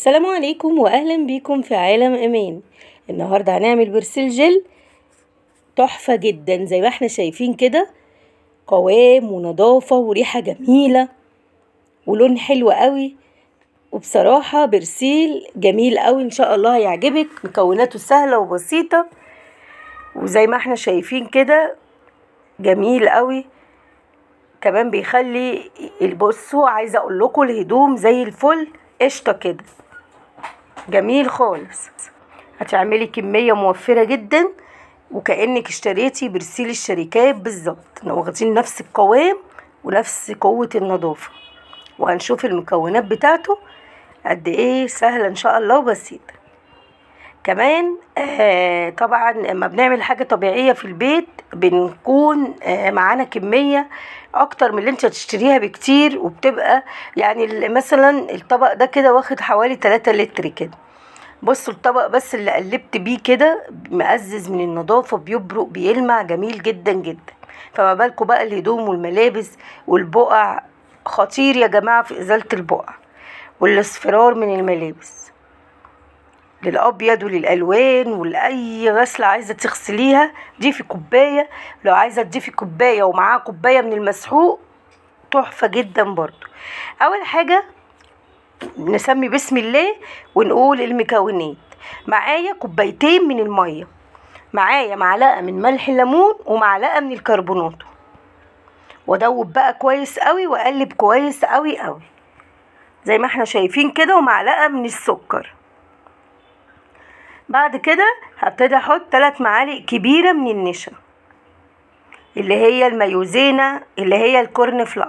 السلام عليكم واهلا بيكم في عالم امان النهارده هنعمل برسيل جل تحفه جدا زي ما احنا شايفين كده قوام ونظافه وريحه جميله ولون حلو قوي وبصراحه برسيل جميل قوي ان شاء الله هيعجبك مكوناته سهله وبسيطه وزي ما احنا شايفين كده جميل قوي كمان بيخلي بصوا عايزه اقول لكم الهدوم زي الفل قشطه كده جميل خالص هتعملي كميه موفره جدا وكانك اشتريتي برسيل الشركات بالظبط واخدين نفس القوام ونفس قوه النظافه وهنشوف المكونات بتاعته قد ايه سهله ان شاء الله وبسيطه كمان آه طبعا لما بنعمل حاجه طبيعيه في البيت بنكون آه معانا كميه اكتر من اللي انت هتشتريها بكتير وبتبقى يعني مثلا الطبق ده كده واخد حوالي 3 لتر كده بصوا الطبق بس اللي قلبت بيه كده مقزز من النظافه بيبرق بيلمع جميل جدا جدا فما بالكم بقى الهدوم والملابس والبقع خطير يا جماعه في ازاله البقع والاصفرار من الملابس للابيض وللالوان ولاي غسله عايزه تغسليها ضيفي كوبايه لو عايزه تضيفي كوبايه ومعاها كوبايه من المسحوق تحفه جدا برضو اول حاجه نسمي بسم الله ونقول المكونات معايا كوبايتين من الميه معايا معلقه من ملح الليمون ومعلقه من الكربونات وادوب بقى كويس قوي واقلب كويس قوي قوي زي ما احنا شايفين كده ومعلقه من السكر بعد كده هبتدي احط 3 معالق كبيره من النشا اللي هي المايوزينا اللي هي الكورن فلاور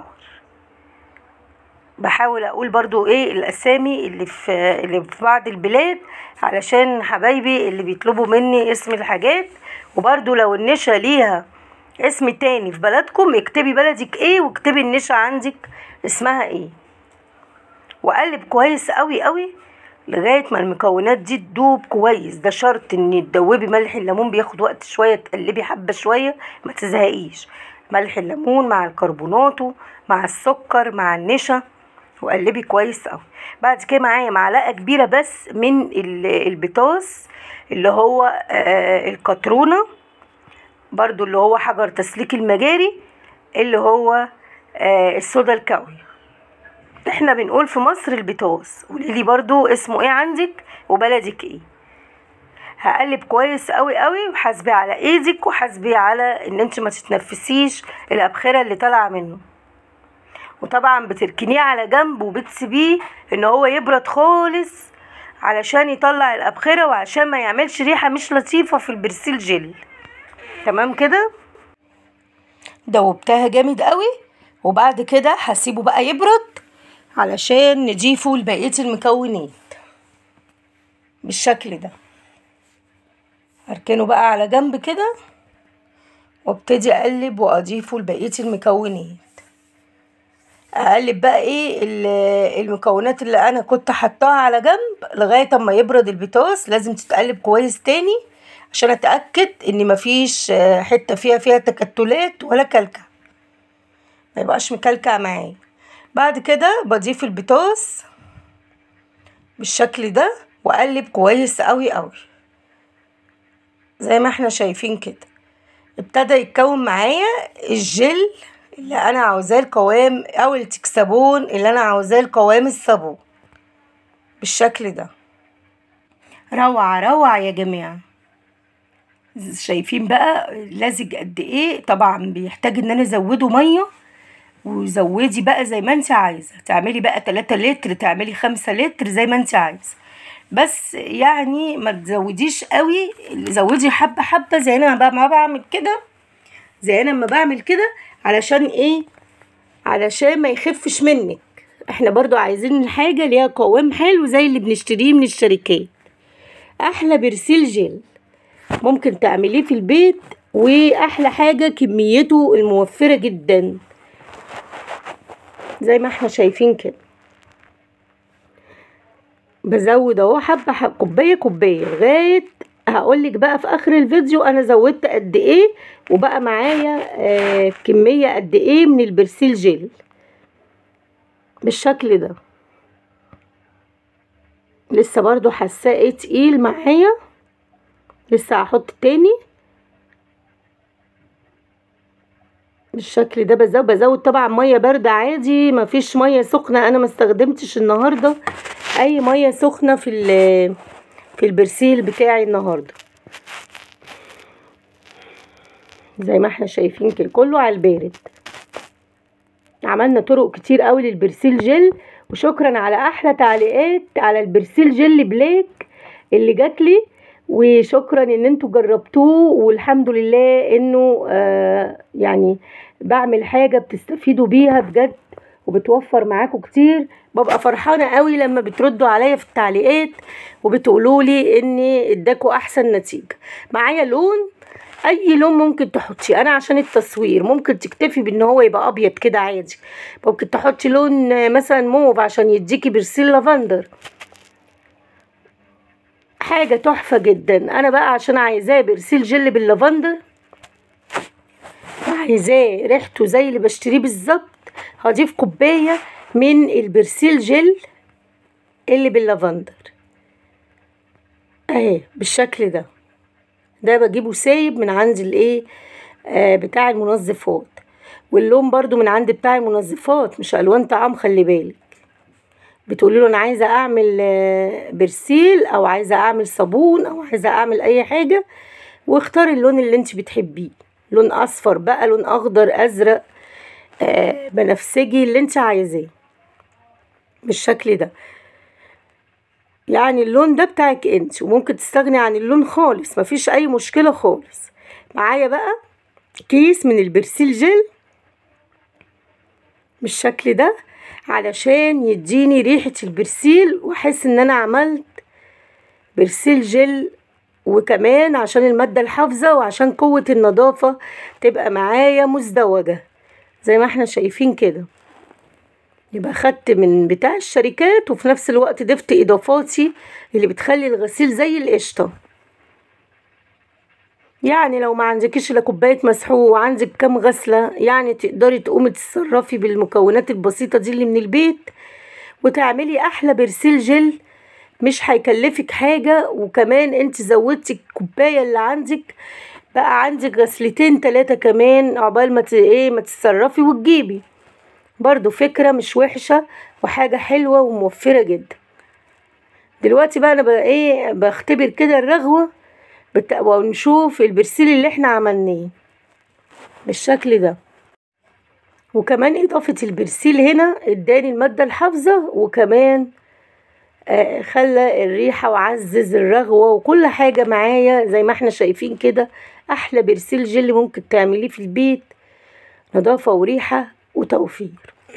بحاول اقول برضو ايه الاسامي اللي في اللي في بعض البلاد علشان حبايبي اللي بيطلبوا مني اسم الحاجات وبرضو لو النشا ليها اسم تاني في بلدكم اكتبي بلدك ايه واكتبي النشا عندك اسمها ايه واقلب كويس قوي قوي لغايه ما المكونات دي تدوب كويس ده شرط ان تدوبي ملح الليمون بياخد وقت شويه تقلبي حبه شويه ما تزهقيش ملح الليمون مع الكربوناتو مع السكر مع النشا وقلبي كويس قوي بعد كده معايا معلقه كبيره بس من البطاس اللي هو آه الكترونه برضو اللي هو حجر تسليك المجاري اللي هو آه الصودا الكاوي احنا بنقول في مصر البطاس قوليلي برضو اسمه ايه عندك وبلدك ايه هقلب كويس قوي قوي وحاسبي على ايدك وحاسبي على ان انت ما تتنفسيش الابخره اللي طالعه منه وطبعا بتركنيه على جنب وبتسيبيه ان هو يبرد خالص علشان يطلع الابخره وعشان ما يعملش ريحه مش لطيفه في البرسيل جل تمام كده دوبتها جامد قوي وبعد كده هسيبه بقى يبرد علشان نضيفه لبقيه المكونات بالشكل ده اركنه بقى على جنب كده وابتدي اقلب واضيفه لبقيه المكونات اقلب بقى ايه المكونات اللي انا كنت حطاها على جنب لغايه اما يبرد البطاس لازم تتقلب كويس تاني عشان اتاكد ان مفيش حته فيها فيها تكتلات ولا كلكع ما يبقاش مكلكع معايا بعد كده بضيف البطاس بالشكل ده واقلب كويس قوي قوي زي ما احنا شايفين كده ابتدى يتكون معايا الجل اللي انا عاوزاه القوام او التكسبون اللي انا عاوزاه القوام الصابون بالشكل ده روعة روعة يا جماعة شايفين بقى لزج قد ايه طبعا بيحتاج ان انا ازوده ميه وزودي بقى زي ما انت عايزه تعملي بقى 3 لتر تعملي 5 لتر زي ما انت عايزه بس يعني ما تزوديش قوي زودي حبه حبه زي انا بقى ما بعمل كده زي انا ما بعمل كده علشان ايه علشان ما يخفش منك احنا برضو عايزين الحاجه ليها قوام حلو زي اللي بنشتريه من الشركات احلى برسيل جل ممكن تعمليه في البيت واحلى حاجه كميته الموفره جدا زي ما احنا شايفين كده بزود اهو حبه حبه كوبايه كوبايه لغايه هقولك بقى في اخر الفيديو انا زودت قد ايه وبقى معايا آه كميه قد ايه من البرسيل جل بالشكل ده لسه برضو حاساه ايه تقيل معايا لسه هحط تاني بالشكل ده بزود بزود طبعا ميه بارده عادي مفيش ميه سخنه انا ما استخدمتش النهارده اي ميه سخنه في في البرسيل بتاعي النهارده زي ما احنا شايفين كده كله على البارد عملنا طرق كتير قوي للبرسيل جل وشكرا على احلى تعليقات على البرسيل جل بلاك اللي جاتلي وشكرا ان انتوا جربتوه والحمد لله انه آه يعني بعمل حاجة بتستفيدوا بيها بجد وبتوفر معاكم كتير ببقى فرحانة قوي لما بتردوا عليا في التعليقات وبتقولوا لي ان اداكوا احسن نتيجة معايا لون اي لون ممكن تحطيه انا عشان التصوير ممكن تكتفي بان هو يبقى ابيض كده عادي ممكن تحطي لون مثلا موف عشان يديكي برسيل لافندر حاجة تحفة جدا انا بقى عشان عايزاه برسيل جل باللافندر عايزاه ريحته زي اللي بشتريه بالظبط هضيف كوباية من البرسيل جل اللي باللافندر اهي بالشكل ده ده بجيبه سايب من عند الايه آه بتاع المنظفات واللون برضو من عند بتاع المنظفات مش الوان طعام خلي بالك بتقولي له انا عايزه اعمل آه برسيل او عايزه اعمل صابون او عايزه اعمل اي حاجه واختاري اللون اللي انت بتحبيه لون اصفر بقى لون اخضر ازرق آه بنفسجي اللي انت عايزاه بالشكل ده يعني اللون ده بتاعك انت وممكن تستغني عن اللون خالص مفيش اي مشكله خالص معايا بقى كيس من البرسيل جل بالشكل ده علشان يديني ريحه البرسيل واحس ان انا عملت برسيل جل وكمان عشان المادة الحافظة وعشان قوة النظافة تبقى معايا مزدوجة زي ما احنا شايفين كده يبقى خدت من بتاع الشركات وفي نفس الوقت ضفت اضافاتي اللي بتخلي الغسيل زي القشطة يعني لو ما عندكيش الا كوبايه مسحوق وعندك كام غسله يعني تقدري تقومي تتصرفي بالمكونات البسيطه دي اللي من البيت وتعملي احلى برسيل جل مش هيكلفك حاجه وكمان انت زودتي الكوبايه اللي عندك بقى عندك غسلتين تلاتة كمان عقبال ما ايه ما تتصرفي وتجيبي برضو فكره مش وحشه وحاجه حلوه وموفره جدا دلوقتي بقى انا بقى ايه بختبر كده الرغوه ونشوف البرسيل اللي احنا عملناه بالشكل ده وكمان اضافة البرسيل هنا اداني المادة الحافظة وكمان آه خلى الريحة وعزز الرغوة وكل حاجة معايا زي ما احنا شايفين كده احلى برسيل جل ممكن تعمليه في البيت نظافة وريحة وتوفير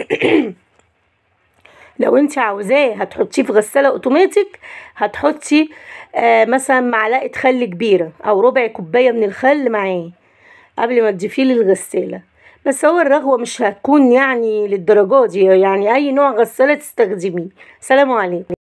لو انت عاوزاه هتحطيه في غسالة اوتوماتيك هتحطي آه مثلا معلقة خل كبيرة او ربع كوباية من الخل معاه قبل ما تضيفيه للغسالة بس هو الرغوة مش هتكون يعني للدرجة دي يعني اي نوع غسالة تستخدميه سلام عليكم